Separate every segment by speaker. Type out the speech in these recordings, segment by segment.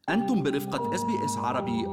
Speaker 1: أنتم برفقة اس بي اس عربي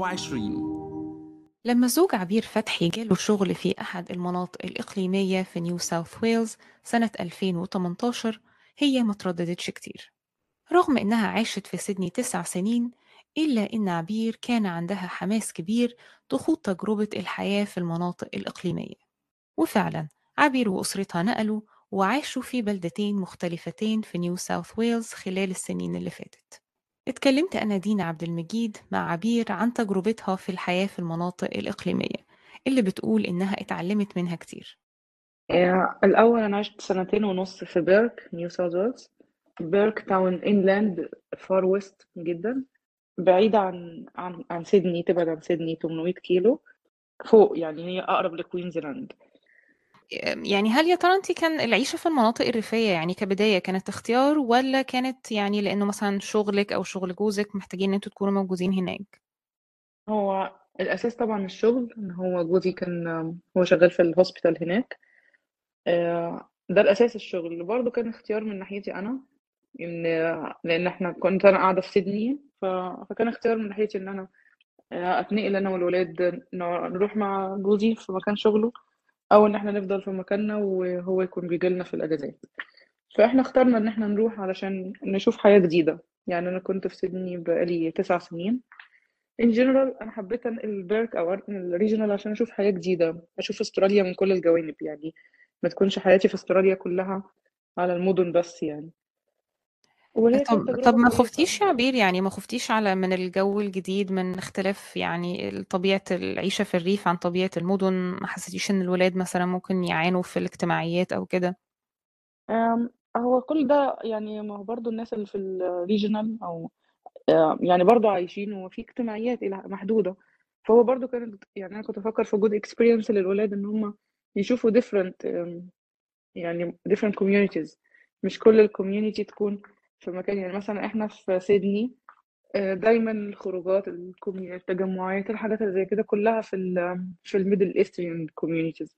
Speaker 1: 24
Speaker 2: لما زوج عبير فتحي جاله شغل في أحد المناطق الإقليمية في نيو ساوث ويلز سنة 2018 هي ما ترددتش كتير رغم إنها عاشت في سيدني تسع سنين إلا إن عبير كان عندها حماس كبير تخوض تجربة الحياة في المناطق الإقليمية وفعلا عبير وأسرتها نقلوا وعاشوا في بلدتين مختلفتين في نيو ساوث ويلز خلال السنين اللي فاتت اتكلمت أنا دينا عبد المجيد مع عبير عن تجربتها في الحياة في المناطق الإقليمية اللي بتقول إنها اتعلمت منها كتير
Speaker 3: آه، الأول أنا عشت سنتين ونص في بيرك نيو ساوث ويلز بيرك تاون إنلاند فار ويست جدا بعيدة عن عن عن سيدني تبعد عن سيدني 800 كيلو فوق يعني هي أقرب لكوينزلاند
Speaker 2: يعني هل يا ترى انت كان العيشة في المناطق الريفية يعني كبداية كانت اختيار ولا كانت يعني لأنه مثلا شغلك أو شغل جوزك محتاجين إن انتوا تكونوا موجودين هناك؟
Speaker 3: هو الأساس طبعا الشغل إن هو جوزي كان هو شغال في الهوسبيتال هناك آه، ده الأساس الشغل برضه كان اختيار من ناحيتي أنا إن لأن إحنا كنت أنا قاعدة في سيدني ف... فكان اختيار من ناحيتي إن أنا آه، أتنقل أنا والولاد نروح مع جوزي في مكان شغله أو إن إحنا نفضل في مكاننا وهو يكون بيجيلنا في الأجازات فإحنا اخترنا إن إحنا نروح علشان نشوف حياة جديدة يعني أنا كنت في سيدني بقالي تسع سنين in general أنا حبيت أنقل البيرك أو أنقل الريجنال عشان أشوف حياة جديدة أشوف أستراليا من كل الجوانب يعني ما تكونش حياتي في أستراليا كلها على المدن بس يعني وهي كانت
Speaker 2: طب طب
Speaker 3: تجربة
Speaker 2: ما
Speaker 3: كويسة
Speaker 2: خفتيش يا عبير يعني ما خفتيش على من الجو الجديد من اختلاف يعني طبيعة العيشة في الريف عن طبيعة المدن ما حسيتيش إن الولاد مثلا ممكن يعانوا في الاجتماعيات أو كده؟
Speaker 3: أم، هو كل ده يعني ما هو برضه الناس اللي في الريجنال أو آه، يعني برضه عايشين وفي اجتماعيات إلى محدودة فهو برضه كانت يعني أنا كنت بفكر في جود اكسبيرينس للولاد إن هم يشوفوا different أم، يعني different communities مش كل الكوميونيتي تكون في مكان يعني مثلا احنا في سيدني آه، دايما الخروجات الكومي- التجمعات الحاجات اللي زي كده كلها في ال في الميدل ايسترن كوميونيتيز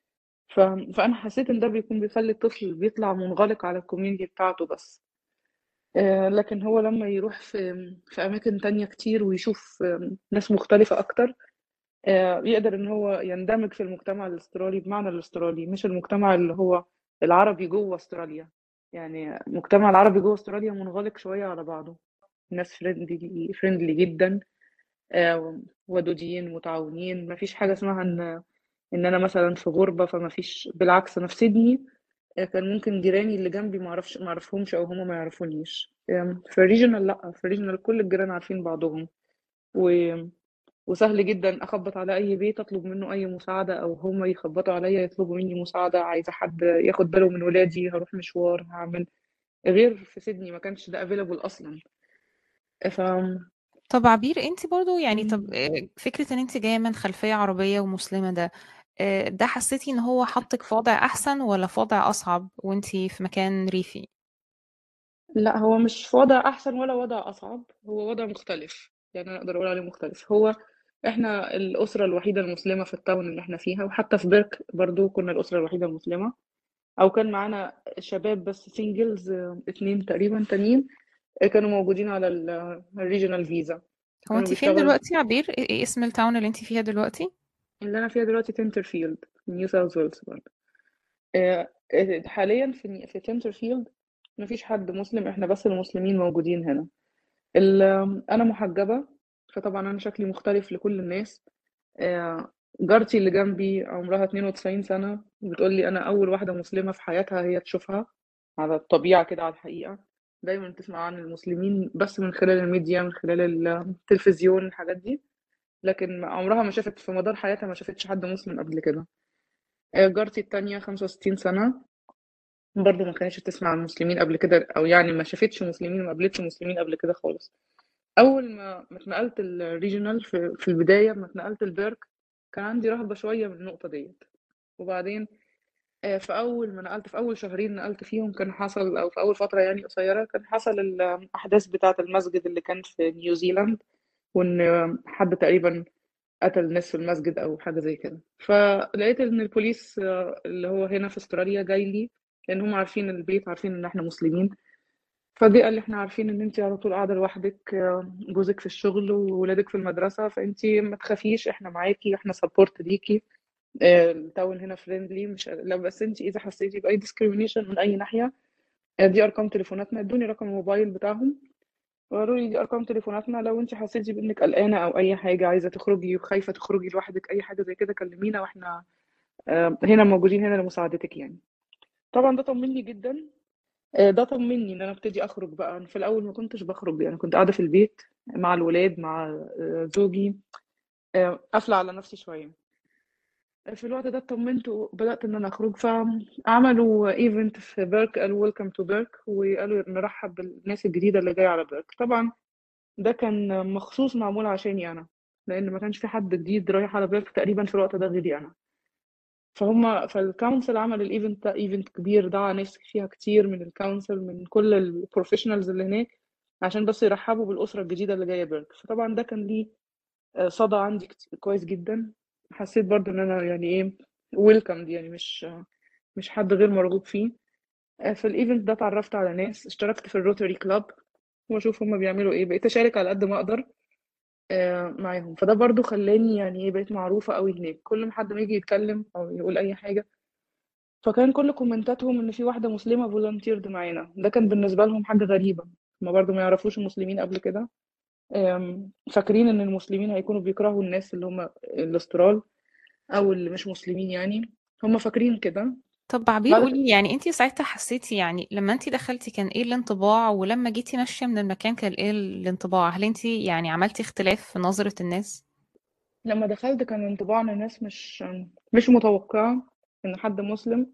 Speaker 3: فانا حسيت ان ده بيكون بيخلي الطفل بيطلع منغلق على الكوميونتي بتاعته بس آه، لكن هو لما يروح في في اماكن تانية كتير ويشوف آم، ناس مختلفة اكتر آه، يقدر ان هو يندمج في المجتمع الاسترالي بمعنى الاسترالي مش المجتمع اللي هو العربي جوه استراليا يعني المجتمع العربي جوه استراليا منغلق شوية على بعضه الناس فريندلي فريندلي جدا آه، ودودين متعاونين ما فيش حاجة اسمها ان ان انا مثلا في غربة فما فيش بالعكس انا في سيدني آه، كان ممكن جيراني اللي جنبي ما اعرفش ما اعرفهمش او هم ما يعرفونيش آم، في الريجنال لا في الريجنال كل الجيران عارفين بعضهم و... وسهل جدا اخبط على اي بيت اطلب منه اي مساعدة او هم يخبطوا عليا يطلبوا مني مساعدة عايزة حد ياخد باله من ولادي هروح مشوار هعمل غير في سيدني ما كانش ده available اصلا ف
Speaker 2: طب عبير انت برضو يعني طب
Speaker 3: مم.
Speaker 2: آه، فكرة ان انت جاية من خلفية عربية ومسلمة ده آه، ده حسيتي ان هو حطك في وضع احسن ولا في وضع اصعب وانت في مكان ريفي
Speaker 3: لا هو مش في وضع احسن ولا وضع اصعب هو وضع مختلف يعني انا اقدر اقول عليه مختلف هو احنا الاسره الوحيده المسلمه في التاون اللي احنا فيها وحتى في بيرك برضو كنا الاسره الوحيده المسلمه او كان معانا شباب بس سينجلز اتنين تقريبا تانيين آه، كانوا موجودين على الريجونال فيزا
Speaker 2: هو
Speaker 3: كانوا
Speaker 2: انت فين
Speaker 3: بيشتغلوا
Speaker 2: دلوقتي يا عبير ايه إيه اسم التاون اللي انت فيها دلوقتي
Speaker 3: اللي انا فيها دلوقتي تنترفيلد نيو ساوث ويلز برضه آه، آه، حاليا في في تنترفيلد مفيش حد مسلم احنا بس المسلمين موجودين هنا ال- انا محجبه فطبعا انا شكلي مختلف لكل الناس آه، جارتي اللي جنبي عمرها 92 سنه بتقول لي انا اول واحده مسلمه في حياتها هي تشوفها على الطبيعه كده على الحقيقه دايما بتسمع عن المسلمين بس من خلال الميديا من خلال التلفزيون الحاجات دي لكن عمرها ما شافت في مدار حياتها ما شافتش حد مسلم قبل كده آه، جارتي التانية 65 سنة برضه ما كانتش تسمع عن المسلمين قبل كده او يعني ما شافتش مسلمين وما قابلتش مسلمين قبل كده خالص اول ما ما اتنقلت الريجونال في, في البدايه ما اتنقلت البيرك كان عندي رهبه شويه من النقطه ديت وبعدين آه، في اول ما نقلت في اول شهرين نقلت فيهم كان حصل او في اول فتره يعني قصيره كان حصل الاحداث بتاعه المسجد اللي كان في نيوزيلاند وان حد تقريبا قتل ناس في المسجد او حاجه زي كده فلقيت ان البوليس آه، اللي هو هنا في استراليا جاي لي لان هم عارفين البيت عارفين ان احنا مسلمين فجه قال لي احنا عارفين ان انت على طول قاعده لوحدك آه، جوزك في الشغل وولادك في المدرسه فانت ما تخافيش احنا معاكي احنا سبورت ليكي آه، التاون هنا فريندلي مش لا بس انت اذا حسيتي باي ديسكريميشن من اي ناحيه آه، دي ارقام تليفوناتنا ادوني رقم الموبايل بتاعهم وقالوا لي دي ارقام تليفوناتنا لو انت حسيتي بانك قلقانه او اي حاجه عايزه تخرجي وخايفه تخرجي لوحدك اي حاجه زي كده كلمينا واحنا آه، هنا موجودين هنا لمساعدتك يعني طبعا ده طمني جدا آه، ده طمني ان انا ابتدي اخرج بقى انا في الاول ما كنتش بخرج يعني كنت قاعده في البيت مع الولاد مع آه، زوجي آه، قافله على نفسي شويه في الوقت ده اطمنت وبدات ان انا اخرج فعملوا ايفنت في بيرك قالوا ويلكم تو بيرك وقالوا نرحب بالناس الجديده اللي جايه على بيرك طبعا ده كان مخصوص معمول عشاني انا لان ما كانش في حد جديد رايح على بيرك تقريبا في الوقت ده غيري انا فهم فالكونسل عمل الايفنت ده ايفنت كبير دعا ناس فيها كتير من الكونسل من كل البروفيشنالز اللي هناك عشان بس يرحبوا بالاسره الجديده اللي جايه بيرك فطبعا ده كان ليه آه، صدى عندي كت- كويس جدا حسيت برضو ان انا يعني ايه ويلكم يعني مش مش حد غير مرغوب فيه آه، في الايفنت ده اتعرفت على ناس اشتركت في الروتري كلاب واشوف هما بيعملوا ايه بقيت اشارك على قد ما اقدر آه، معاهم فده برضو خلاني يعني ايه بقيت معروفة قوي هناك كل ما حد ما يجي يتكلم او يقول اي حاجة فكان كل كومنتاتهم ان في واحدة مسلمة فولunteered معانا ده كان بالنسبة لهم حاجة غريبة هما برضو ما يعرفوش المسلمين قبل كده آم، فاكرين ان المسلمين هيكونوا بيكرهوا الناس اللي هم الاسترال او اللي مش مسلمين يعني هم فاكرين كده
Speaker 2: طب عبير
Speaker 3: بعد
Speaker 2: قولي يعني انتي ساعتها حسيتي يعني لما انتي دخلتي كان ايه الانطباع ولما جيتي ماشية من المكان كان ايه الانطباع هل انتي يعني عملتي اختلاف في نظرة الناس
Speaker 3: لما دخلت كان انطباع ان الناس مش مش متوقعة ان حد مسلم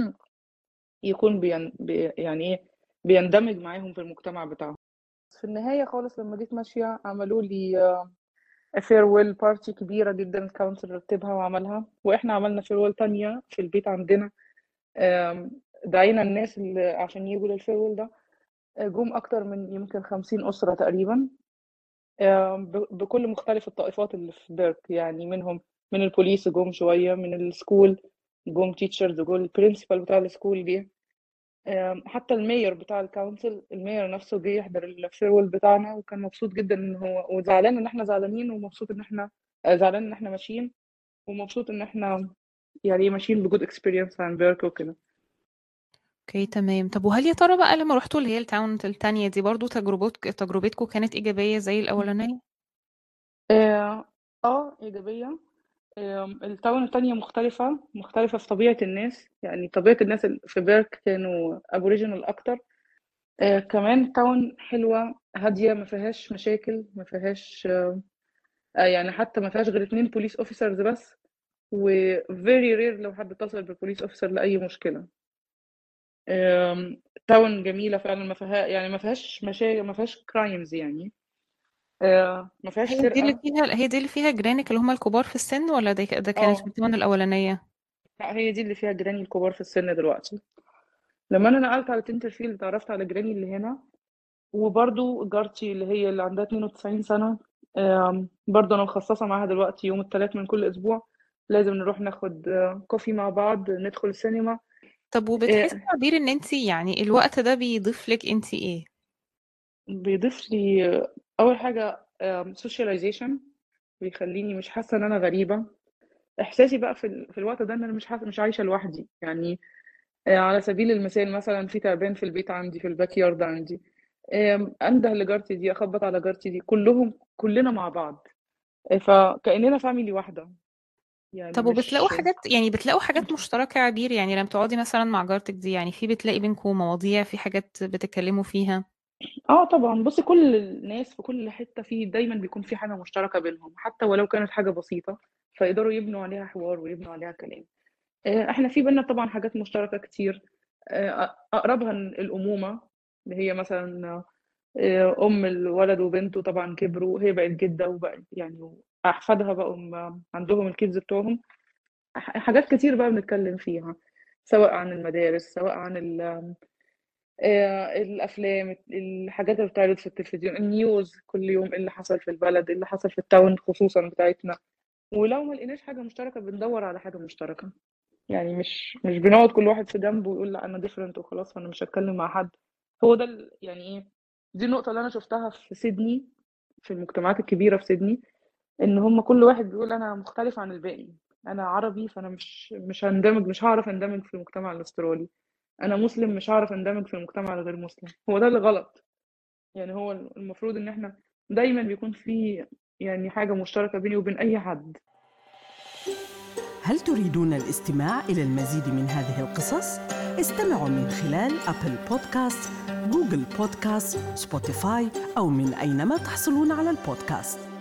Speaker 3: يكون بين بي يعني ايه بيندمج معاهم في المجتمع بتاعهم في النهاية خالص لما جيت ماشية عملوا لي فيرويل بارتي كبيرة جدا الكونسل رتبها وعملها واحنا عملنا فيرويل تانية في البيت عندنا آم، دعينا الناس اللي عشان يجوا للفيرويل ده آه، جم أكتر من يمكن خمسين أسرة تقريبا آم، ب- بكل مختلف الطائفات اللي في بيرك يعني منهم من البوليس جم شوية من السكول جم تيتشرز جم البرنسبال بتاع السكول جه آم، حتى المير بتاع الكونسل المير نفسه جه يحضر الفيرول بتاعنا وكان مبسوط جدا ان هو وزعلان ان احنا زعلانين ومبسوط ان احنا آه، زعلان ان احنا ماشيين ومبسوط ان احنا يعني ماشيين بجود اكسبيرينس عن بيرك وكده
Speaker 2: اوكي تمام طب وهل يا ترى بقى لما رحتوا اللي هي التاون التانية دي برضو تجربتك تجربتكم كانت إيجابية زي الأولانية
Speaker 3: اه آه، ايجابيه آم، التاون التانية مختلفة مختلفة في طبيعة الناس يعني طبيعة الناس ال- في بيرك كانوا ابوريجينال اكتر آه كمان تاون حلوة هادية ما فيهاش مشاكل ما فيهاش آه يعني حتى ما فيهاش غير اتنين بوليس اوفيسرز بس و very rare لو حد اتصل بالبوليس اوفيسر لأي مشكلة آم، تاون جميلة فعلا ما فيها يعني ما فيهاش مشاكل ما فيهاش كرايمز يعني آه، ما فيهاش
Speaker 2: هي دي اللي
Speaker 3: سرقة
Speaker 2: فيها هي دي اللي فيها جيرانك اللي هم الكبار في السن ولا ده ده كانت في
Speaker 3: اه
Speaker 2: التاون الأولانية
Speaker 3: لا هي دي اللي فيها جيراني الكبار في السن دلوقتي لما انا نقلت على تنترفيلد اتعرفت على جيراني اللي هنا وبرضو جارتي اللي هي اللي عندها 92 سنة آم، برضو انا مخصصة معاها دلوقتي يوم الثلاث من كل اسبوع لازم نروح ناخد آه، كوفي مع بعض ندخل السينما
Speaker 2: طب وبتحسي
Speaker 3: آه،
Speaker 2: عبير ان انت يعني الوقت ده بيضيف لك انت ايه
Speaker 3: بيضيف لي آه، اول حاجة سوشياليزيشن بيخليني مش حاسة ان انا غريبة احساسي بقى في ال... في الوقت ده ان انا مش حاسة مش عايشة لوحدي يعني آه، على سبيل المثال مثلا في تعبان في البيت عندي في الباك يارد عندي آم، انده لجارتي دي اخبط على جارتي دي كلهم كلنا مع بعض آه، فكأننا فاميلي واحدة يعني
Speaker 2: طب وبتلاقوا
Speaker 3: مش
Speaker 2: حاجات يعني بتلاقوا حاجات مشتركة يا عبير يعني لما تقعدي مثلا مع جارتك دي يعني في بتلاقي بينكم مواضيع في حاجات بتتكلموا فيها
Speaker 3: اه طبعا بصي كل الناس في كل حتة في دايما بيكون في حاجة مشتركة بينهم حتى ولو كانت حاجة بسيطة فيقدروا يبنوا عليها حوار ويبنوا عليها كلام آه، احنا في بينا طبعا حاجات مشتركة كتير آه، اقربها الأمومة اللي هي مثلا آه، ام الولد وبنته طبعا كبروا هي بقت جدة وبقت يعني احفادها بقوا م- عندهم الكيدز بتوعهم ح- حاجات كتير بقى بنتكلم فيها سواء عن المدارس سواء عن ال- آه، الافلام الحاجات اللي بتعرض في التلفزيون النيوز كل يوم ايه اللي حصل في البلد ايه اللي حصل في التاون خصوصا بتاعتنا ولو ما لقيناش حاجة مشتركة بندور على حاجة مشتركة يعني مش مش بنقعد كل واحد في جنبه ويقول لا انا ديفرنت وخلاص فانا مش هتكلم مع حد هو ده ال يعني إيه، دي النقطة اللي أنا شُفتها في سيدني، في المجتمعات الكبيرة في سيدني، إن هم كل واحد بيقول أنا مختلف عن الباقي، أنا عربي فأنا مش مش هاندمج مش هاعرف أندمج في المجتمع الأسترالي، أنا مسلم مش هاعرف أندمج في المجتمع الغير مسلم، هو ده اللي غلط، يعني هو المفروض إن إحنا دايمًا بيكون في يعني حاجة مشتركة بيني وبين أي حد.
Speaker 4: هل تريدون الاستماع إلى المزيد من هذه القصص؟ استمعوا من خلال أبل بودكاست، جوجل بودكاست، سبوتيفاي أو من أينما تحصلون على البودكاست